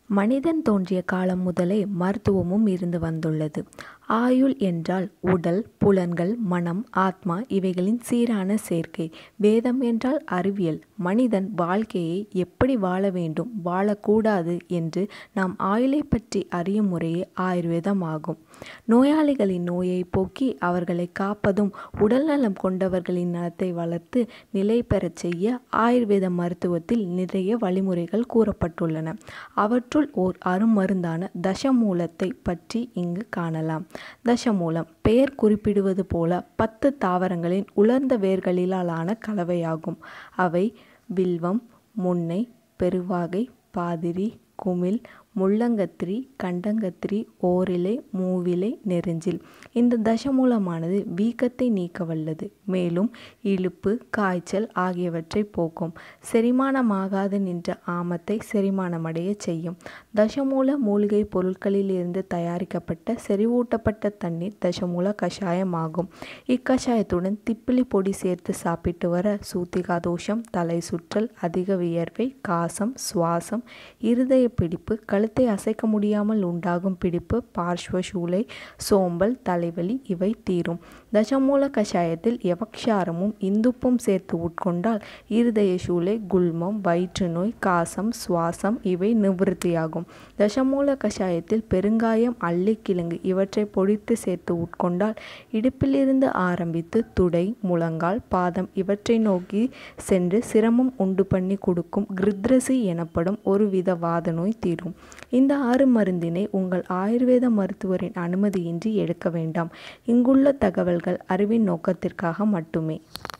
மனிதன் தோன்றிய காலம் முதலே மருத்துவமும் இருந்து வந்துள்ளது. ஆயுள் என்றால் உடல், புலன்கள், மனம், ஆத்மா இவைகளின் சீரான சேர்க்கை. வேதம் என்றால் அறிவியல். மனிதன் வாழ்க்கையை எப்படி வாழ வேண்டும், வாழக்கூடாது என்று நாம் ஆயுளைப் பற்றி அறியும் முறையே ஆயுர்வேதம் ஆகும். நோயாளிகளின் நோயைப் போக்கி அவர்களைக் காப்பதும் உடல்நலம் கொண்டவர்களின் நலத்தை வளர்த்து நிலை பெறச் செய்ய ஆயுர்வேத மருத்துவத்தில் நிறைய வழிமுறைகள் கூறப்பட்டுள்ளன. அவற்றுள் ஓர் அருமருந்தான தசமூலத்தைப் பற்றி இங்கு காணலாம். தசமூலம் பெயர் குறிப்பிடுவது போல பத்து தாவரங்களின் உலர்ந்த வேர்களிலான கலவையாகும். அவை வில்வம், முன்னை, பெருவாகை, பாதிரி, குமிழ், முள்ளங்கத்திரி, கண்டங்கத்திரி, ஓரிலை, மூவிலை, நெரிஞ்சில். இந்த தசமூலமானது வீக்கத்தை நீக்க வல்லது. மேலும் இளுப்பு, காய்ச்சல் ஆகியவற்றைப் போக்கும். செரிமானமாகாது நின்ற ஆமத்தை செரிமானமடையச் செய்யும். தசமூல மூலிகைப் பொருட்களிலிருந்து தயாரிக்கப்பட்ட செறிவூட்டப்பட்ட தண்ணீர் தசமூல கஷாயம் ஆகும். இக்கஷாயத்துடன் திப்பிலி பொடி சேர்த்து சாப்பிட்டு வர சூத்திகா தோஷம், தலை சுற்றல், அதிக வியர்வை, காசம், சுவாசம், இருதயப் பிடிப்பு, கழுத்தை அசைக்க முடியாமல் உண்டாகும் பிடிப்பு, பார்ஷ்வ சூலை, சோம்பல், தலைவலி இவை தீரும். தசமூல கஷாயத்தில் எவக்ஷாரமும் இந்துப்பும் சேர்த்து உட்கொண்டால் இருதய சூலை, குல்மம், வயிற்று நோய், காசம், சுவாசம் இவை நிவிர்த்தியாகும். தசமூல கஷாயத்தில் பெருங்காயம், அல்லிக்கிழங்கு இவற்றைப் பொடித்து சேர்த்து உட்கொண்டால் இடுப்பிலிருந்து ஆரம்பித்து துடை, முழங்கால், பாதம் இவற்றை நோக்கிச் சென்று சிரமம் உண்டுபண்ணிக் கொடுக்கும் கிருத்திரசி எனப்படும் ஒருவித வாதநோய் தீரும். இந்த அருமருந்தினை உங்கள் ஆயுர்வேத மருத்துவரின் அனுமதியின்றி எடுக்க வேண்டாம். இங்குள்ள தகவல்கள் அறிவின் நோக்கத்திற்காக மட்டுமே.